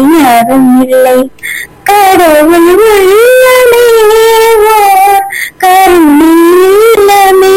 யாரும் இல்லை கடவுள் உள்ளமே ஓர் கருணீலமே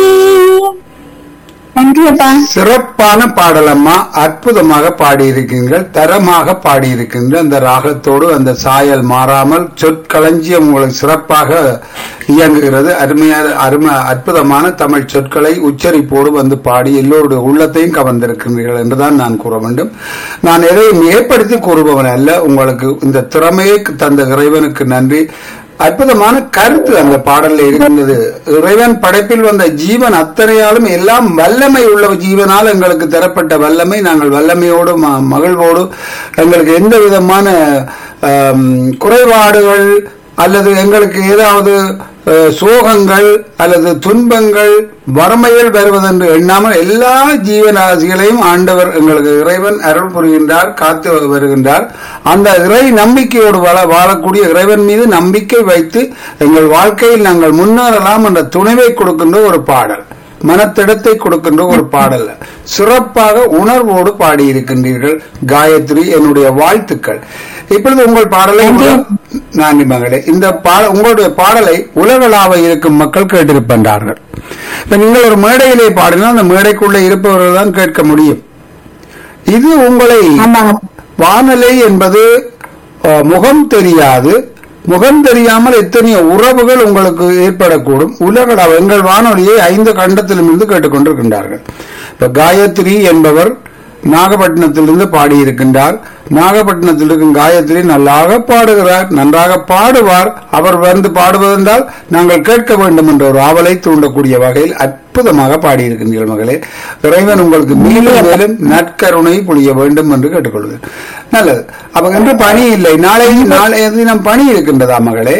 நன்றி அப்பா சிறப்பான பாடலம்மா அற்புதமாக பாடியிருக்கீர்கள் தரமாக பாடியிருக்கின்ற அந்த ராகத்தோடு அந்த சாயல் மாறாமல் சொற்களஞ்சியம் உங்களுக்கு சிறப்பாக இயங்குகிறது அருமையான அருமை அற்புதமான தமிழ் சொற்களை உச்சரிப்போடு வந்து பாடி எல்லோருடைய உள்ளத்தையும் கவர்ந்திருக்கின்றீர்கள் என்றுதான் நான் கூற வேண்டும் நான் எதையும் ஏற்படுத்தி கூறுபவன் அல்ல உங்களுக்கு இந்த திறமையை தந்த இறைவனுக்கு நன்றி அற்புதமான கருத்து அந்த பாடல்ல இருக்கின்றது இறைவன் படைப்பில் வந்த ஜீவன் அத்தனையாலும் எல்லாம் வல்லமை உள்ள ஜீவனால் எங்களுக்கு தரப்பட்ட வல்லமை நாங்கள் வல்லமையோடு ம- மகிழ்வோடு எங்களுக்கு எந்த விதமான ஆம், குறைபாடுகள் அல்லது எங்களுக்கு ஏதாவது அஹ், சோகங்கள் அல்லது துன்பங்கள் வறுமையில் வருவதென்று எண்ணாமல் எல்லா ஜீவராசிகளையும் ஆண்டவர் எங்களுக்கு இறைவன் அருள் புரிகின்றார் காத்து வருகின்றார் அந்த இறை நம்பிக்கையோடு வாழ வாழக்கூடிய இறைவன் மீது நம்பிக்கை வைத்து எங்கள் வாழ்க்கையில் நாங்கள் முன்னேறலாம் என்ற துணைவை கொடுக்கின்ற ஒரு பாடல் மனத்திடத்தை கொடுக்கின்ற ஒரு பாடல் சிறப்பாக உணர்வோடு பாடியிருக்கின்றீர்கள் காயத்ரி என்னுடைய வாழ்த்துக்கள் இப்பொழுது உங்கள் பாடலை நன்றி மகளே இந்த பா- உங்களுடைய பாடலை உலகளாவ இருக்கும் மக்கள் கேட்டிருக்கின்றார்கள் இப்ப நீங்கள் ஒரு மேடையிலே பாடினால் அந்த மேடைக்குள்ளே இருப்பவர்கள் தான் கேட்க முடியும் இது உங்களை ஆமாங்க வானொலி என்பது அஹ், முகம் தெரியாது முகம் தெரியாமல் எத்தனையோ உறவுகள் உங்களுக்கு ஏற்படக்கூடும் உலக எங்கள் வானொலியை ஐந்து கண்டத்திலும் இருந்து கேட்டுக்கொண்டிருக்கின்றார்கள் இப்ப காயத்ரி என்பவர் நாகப்பட்டினத்திலிருந்து பாடியிருக்கின்றார் நாகப்பட்டினத்தில் இருக்கும் காயத்ரி நல்லாக பாடுகிறார் நன்றாக பாடுவார் அவர் வந்து பாடுவதென்றால் நாங்கள் கேட்க வேண்டும் என்ற ஒரு ஆவலை தூண்டக்கூடிய வகையில் அற்புதமாக பாடியிருக்கின்றீர்கள் மகளே இறைவன் உங்களுக்கு மேலும் மேலும் நற்கருணை புரிய வேண்டும் என்று கேட்டுக்கொள்கிறேன் நல்லது அப்ப இன்று பணி இல்லை நாளை நாளைய தினம் பணி இருக்கின்றதா மகளே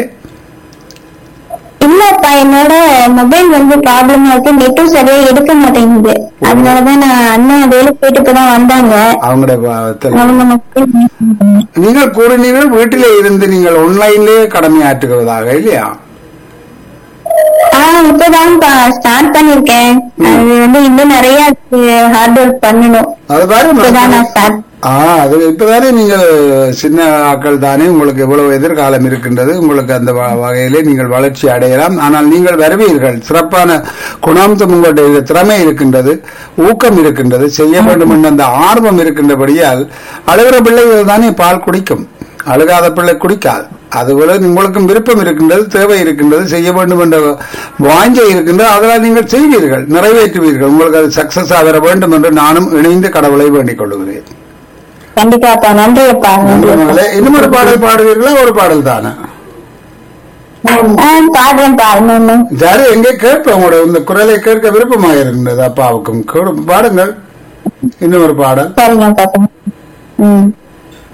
இல்லப்பா என்னோட மொபைல் வந்து ப்ராப்ளமா இருக்கு நெட்டும் சரியா எடுக்க மாட்டேங்குது அதனாலதான் நான் அண்ணன் வேலைக்கு போயிட்டு இப்பதான் வந்தாங்க அவங்களுடைய வ- தெரி- அவங்க மொபைல் நீங்கள் கூறினீர்கள் வீட்டிலே இருந்து நீங்கள் ஆன்லைன்லேயே கடமையாற்றுகிறதாக இல்லையா ஆஹ் இப்பதான்ப்பா ஸ்டார்ட் பண்ணிருக்கேன் அது வந்து இன்னும் நிறைய ஹார்ட் ஒர்க் பண்ணணும் அது இப்பதான் பாரு நான் ஸ்டார்ட் ஆ அது இப்பதானே நீங்கள் சின்ன ஆட்கள் தானே உங்களுக்கு இவ்வளவு எதிர்காலம் இருக்கின்றது உங்களுக்கு அந்த வ- வகையிலே நீங்கள் வளர்ச்சி அடையலாம் ஆனால் நீங்கள் வருவீர்கள் சிறப்பான குணாம்சம் உங்களுடைய திறமை இருக்கின்றது ஊக்கம் இருக்கின்றது செய்ய வேண்டும் என்ற அந்த ஆர்வம் இருக்கின்றபடியால் அழுகிற பிள்ளைகள் தானே பால் குடிக்கும் அழுகாத பிள்ளை குடிக்காது அதுபோல உங்களுக்கும் விருப்பம் இருக்கின்றது தேவை இருக்கின்றது செய்ய வேண்டும் என்ற வாஞ்சை இருக்கின்றது அதனால் நீங்கள் செய்வீர்கள் நிறைவேற்றுவீர்கள் உங்களுக்கு அது சக்சஸ் ஆகிற வேண்டும் என்று நானும் இணைந்து கடவுளை வேண்டிக் கொள்கிறேன் கண்டிப்பாப்பா நன்றிப்பா நன்றி மகளே, இன்னும் ஒரு பாடல் பாடுவீர்களா ஒரு பாடல் தானே ஆஹ் பாடுறேன்ப்பா இன்னொன்னு சரி எங்கே கேட்போம் உங்களோட இந்த குரலை கேட்க விருப்பமாக இருந்தது அப்பாவுக்கும் கேடு- பாடுங்கள் இன்னும் ஒரு பாடல் சரிங்க பாப்பா ம்